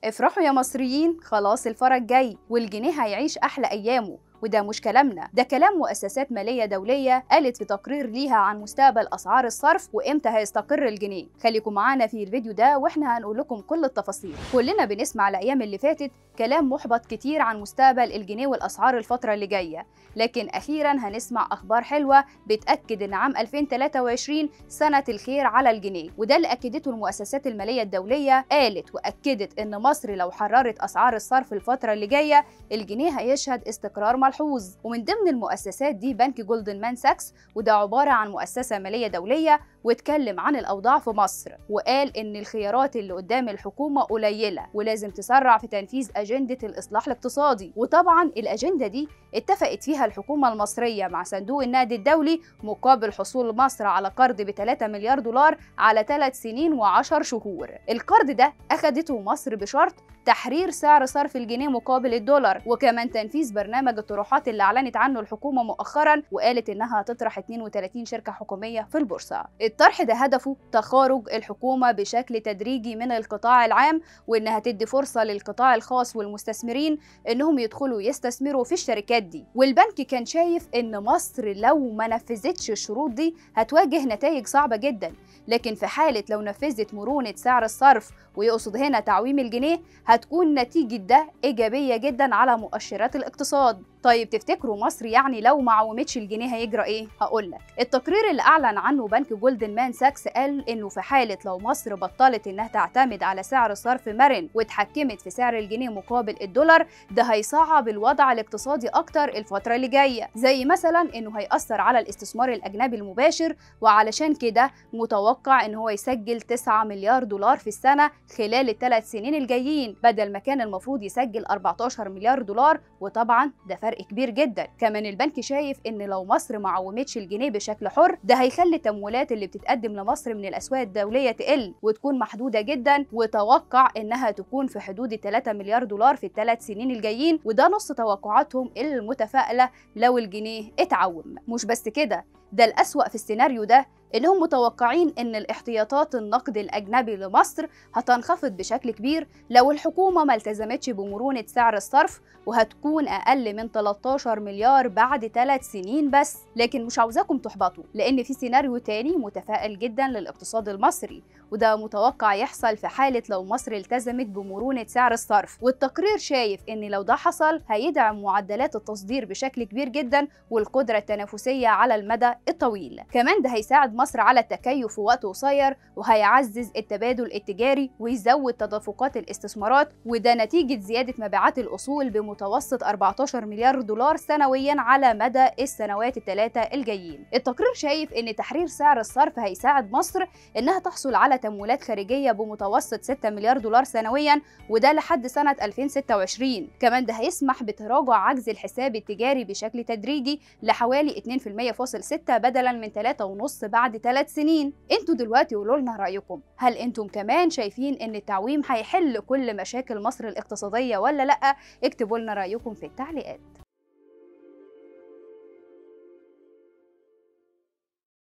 افرحوا يا مصريين خلاص الفرج جاي والجنيه هيعيش أحلى أيامه وده مش كلامنا ده كلام مؤسسات مالية دولية قالت في تقرير ليها عن مستقبل أسعار الصرف وإمتى هيستقر الجنيه خليكم معانا في الفيديو ده وإحنا هنقول لكم كل التفاصيل كلنا بنسمع الأيام اللي فاتت كلام محبط كتير عن مستقبل الجنيه والأسعار الفترة اللي جاية لكن أخيرا هنسمع أخبار حلوة بتأكد إن عام 2023 سنة الخير على الجنيه وده اللي أكدته المؤسسات المالية الدولية قالت وأكدت إن مصر لو حررت أسعار الصرف الفترة اللي جاية الجنيه هيشهد استقرار ملحوظ ومن ضمن المؤسسات دي بنك جولدن مان ساكس وده عبارة عن مؤسسة مالية دولية واتكلم عن الأوضاع في مصر وقال إن الخيارات اللي قدام الحكومة قليلة ولازم تسرع في تنفيذ أجندة الإصلاح الاقتصادي وطبعا الأجندة دي اتفقت فيها الحكومة المصرية مع صندوق النقد الدولي مقابل حصول مصر على قرض ب 3 مليار دولار على 3 سنين و10 شهور القرض ده أخدته مصر بشرط تحرير سعر صرف الجنيه مقابل الدولار وكمان تنفيذ برنامج الطروحات اللي اعلنت عنه الحكومه مؤخرا وقالت انها هتطرح 32 شركه حكوميه في البورصه الطرح ده هدفه تخارج الحكومه بشكل تدريجي من القطاع العام وانها تدي فرصه للقطاع الخاص والمستثمرين انهم يدخلوا يستثمروا في الشركات دي والبنك كان شايف ان مصر لو ما نفذتش الشروط دي هتواجه نتائج صعبه جدا لكن في حالة لو نفذت مرونة سعر الصرف ويقصد هنا تعويم الجنيه هتكون نتيجة ده إيجابية جدا على مؤشرات الاقتصاد طيب تفتكروا مصر يعني لو ما عومتش الجنيه هيجرى ايه؟ هقول لك التقرير اللي اعلن عنه بنك جولدن مان ساكس قال انه في حاله لو مصر بطلت انها تعتمد على سعر صرف مرن واتحكمت في سعر الجنيه مقابل الدولار ده هيصعب الوضع الاقتصادي اكتر الفتره اللي جايه زي مثلا انه هيأثر على الاستثمار الاجنبي المباشر وعلشان كده متوقع ان هو يسجل 9 مليار دولار في السنه خلال الثلاث سنين الجايين بدل ما كان المفروض يسجل 14 مليار دولار وطبعا ده فرق كبير جدا كمان البنك شايف ان لو مصر ما عومتش الجنيه بشكل حر ده هيخلي التمويلات اللي بتتقدم لمصر من الاسواق الدوليه تقل وتكون محدوده جدا وتوقع انها تكون في حدود 3 مليار دولار في الثلاث سنين الجايين وده نص توقعاتهم المتفائله لو الجنيه اتعوم مش بس كده ده الأسوأ في السيناريو ده اللي هم متوقعين ان الاحتياطات النقد الاجنبي لمصر هتنخفض بشكل كبير لو الحكومه ما التزمتش بمرونه سعر الصرف وهتكون اقل من 13 مليار بعد ثلاث سنين بس لكن مش عاوزاكم تحبطوا لان في سيناريو تاني متفائل جدا للاقتصاد المصري وده متوقع يحصل في حاله لو مصر التزمت بمرونه سعر الصرف والتقرير شايف ان لو ده حصل هيدعم معدلات التصدير بشكل كبير جدا والقدره التنافسيه على المدى الطويل كمان ده هيساعد مصر على التكيف في وقت قصير وهيعزز التبادل التجاري ويزود تدفقات الاستثمارات وده نتيجة زيادة مبيعات الأصول بمتوسط 14 مليار دولار سنويا على مدى السنوات الثلاثة الجايين التقرير شايف أن تحرير سعر الصرف هيساعد مصر أنها تحصل على تمويلات خارجية بمتوسط 6 مليار دولار سنويا وده لحد سنة 2026 كمان ده هيسمح بتراجع عجز الحساب التجاري بشكل تدريجي لحوالي 2.6 بدلا من 3.5 بعد ثلاث سنين انتوا دلوقتي قولوا لنا رايكم هل انتم كمان شايفين ان التعويم هيحل كل مشاكل مصر الاقتصاديه ولا لا اكتبوا لنا رايكم في التعليقات